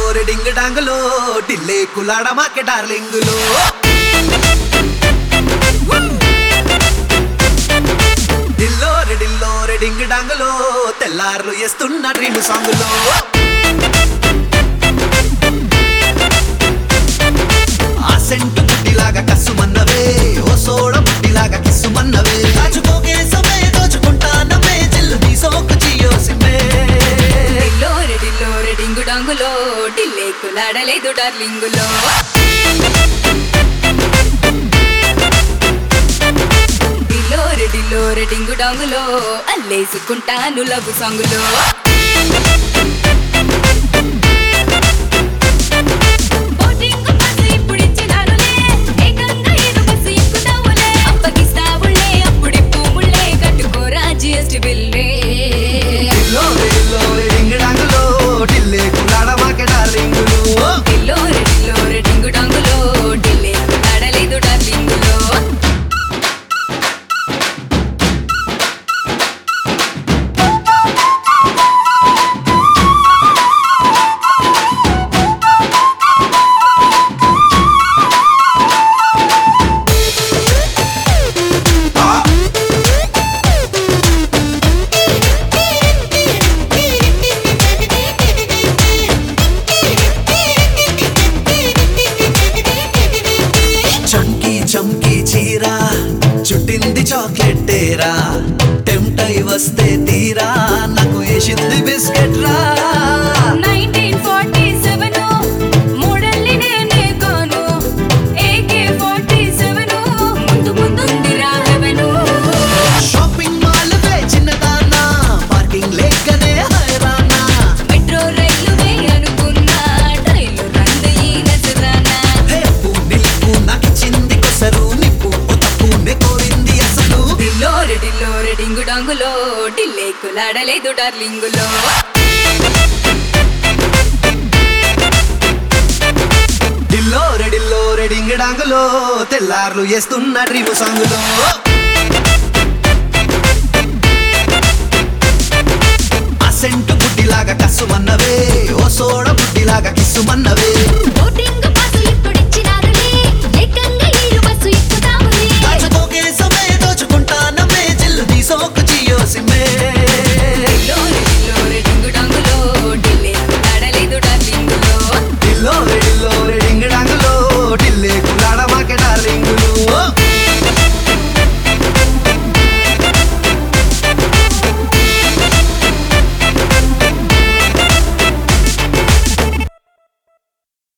డింగ్ డాంగులో ఢిల్లీ కులాడ మాకే డార్లింగులో ఢిల్లో రెడిల్లో రెడింగ్ డాంగులో తెల్లార్లు వేస్తున్న డ్రీమ్ సాంగులో ఆ సెంటు ముట్టిలాగా కసుమన్నవే ఓ సోడ ముట్టిలాగా కిస్సుమన్నవే దాచుకోకే సమయ దోచుకుంటానవే జిల్లు నీ సోకు చియో సిమ్మే ఢిల్లో రెడిల్లో రెడింగు డాంగులో ఢిల్లే కులాడలేదు డార్లింగులో ఢిల్లో రెడిల్లో రెడింగు డాంగులో అల్లేసుకుంటాను లఘు సాంగులో బోటింగు బస్సు ఇప్పుడిచ్చినానులే, ఏకంగా ఏడు బస్సు ఎక్కుతావులే. అప్పగిస్తావులే, అప్పుడిప్పు ముళ్ళే, కట్టుకోరా GST బిల్లే. ఢిల్లో రెడిల్లో రెడింగ్ డాంగులో ఢిల్లీ కులాడ మాకే డార్లింగులు ఢిల్లో రెడిల్లో రెడింగు డాంగులో ఢిల్లే కులాడలేదు డార్లింగులో చంకీ చంకీ చీర చుట్టింది చాక్లెట్ టేరా టెంప్ట్ అయి వస్తే తీరా నాకు వేసింది బిస్కెట్ రా 1947 మోడల్ని నేనే కాను. AK-47 ముందు ముందుందిరా heaven. షాపింగ్ మాల్ వే చిన్నదానా పార్కింగ్ లేకనే హైరానా మెట్రో రైలువే అనుకున్నా, రైలు రంది ఈ నజరానా. హే అప్పు నిప్పు నాకిచ్చింది కొసరు నిప్పు ఓ తప్పునే కోరింది అసలు ఢిల్లో రెడిల్లో రెడింగు డాంగులో ఢిల్లే కులాడలేదు డార్లింగులో ఢిల్లో రెడిల్లో రెడింగ్ డాంగులో తెల్లార్లు వేస్తున్న డ్రీమ్ సాంగులో ఆ సెంటు బుడ్డిలాగా కసుమన్నవే ఓ సోడ బుడ్డిలాగా కిస్సుమన్నవే బోటింగ్